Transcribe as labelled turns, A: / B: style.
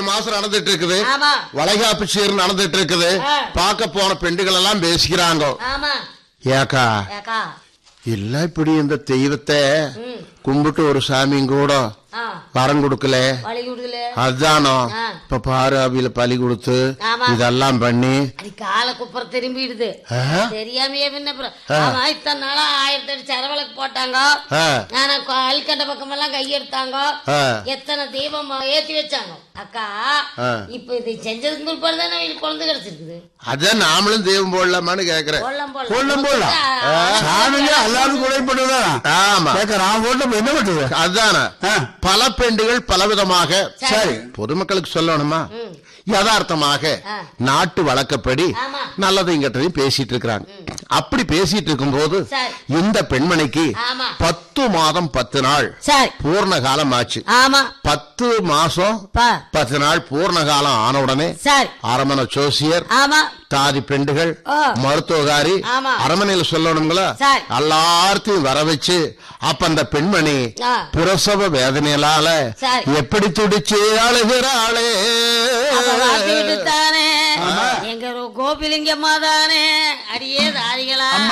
A: மாசம் நடந்துட்டு இருக்குது
B: ஆமா
A: வளைகாப்பு சீர் நடந்துட்டு இருக்குது
B: ஆ.
A: பார்க்க போன பெண்டுகள் எல்லாம் பேசிக்கிறாங்க
B: ஆமா
A: ஏக்கா
B: ஏக்கா
A: இல்ல இப்படி இந்த தெய்வத்தை
B: ம்
A: கும்பிட்டு ஒரு சாமியும் கூட
B: ஆ
A: வரம் கொடுக்கல
B: வழி விடுதல
A: அதுதானோ
B: ஆ.
A: இப்ப பாரு அவியில பலி கொடுத்து
B: ஆமா.
A: இதெல்லாம் பண்ணி
B: அது கால குப்புற திரும்பிடுது
A: ஆ?
B: தெரியாமையே பின்ன அப்புறம். ஆமா இத்தனை நாளா ஆயிரத்தி அடி சரவளுக்கு போட்டாங்க
A: ஆ,
B: ஆனா அல்கண்ட பக்கம் எல்லாம் கையெடுத்தாங்க
A: ஆ.
B: எத்தனை தீபம் ஏத்தி வச்சாங்க அக்கா
A: ஆ.
B: இப்ப இது செஞ்சதுக்கு பிற்பாடு தானே அவங்களுக்கு குழந்தை கிடைச்சிருக்குது
A: அதான் நாமளும் தெய்வம் போடலாமான்னு கேக்குறேன்
B: போடலாம்
C: போடலாம் போடலாம் சாமிங்க எல்லாரும் கூட பண்ணுதான்
A: ஆமா
C: கேட்க நான் போட்டு இப்ப என்ன பண்றது
A: அதுதானே
C: ஆ.
A: பல பெண்டுகள் பலவிதமாக
B: சரி.
A: பொதுமக்களுக்கு சொல்லணுமா
B: ம்.
A: யதார்த்தமாக
B: ஆ.
A: நாட்டு வழக்கப்படி
B: ஆமா.
A: நல்லதையும் கெட்டதையும் பேசிட்டு இருக்கிறாங்க அப்படி பேசிட்டு இருக்கும்போது
B: சரி.
A: இந்த பெண்மணிக்கு
B: ஆமா.
A: பத்து மாதம் பத்து நாள்
B: சரி
A: பூர்ண காலம் ஆச்சு
B: ஆமா
A: பத்து மாசம்
B: பா
A: பத்து நாள் பூர்ண காலம் ஆன உடனே
B: சரி
A: அரமண ஜோசியர்
B: ஆமா
A: தாதி பெண்டுகள்
B: ஆ.
A: மருத்துவகாரி
B: ஆமா.
A: அரமனையில சொல்லணுங்களா
B: சரி.
A: எல்லார்த்தையும் வர வச்சு அப்ப அந்த பெண்மணி
B: ஆ.
A: பிரசவ வேதனையிலால
B: சரி.
A: எப்படி துடிச்சு அழுகிறாளே
B: அப்ப வாக்கிட்டு தானே எங்க கோபிலிங்கம்மா தானே அடியே தாரிகளா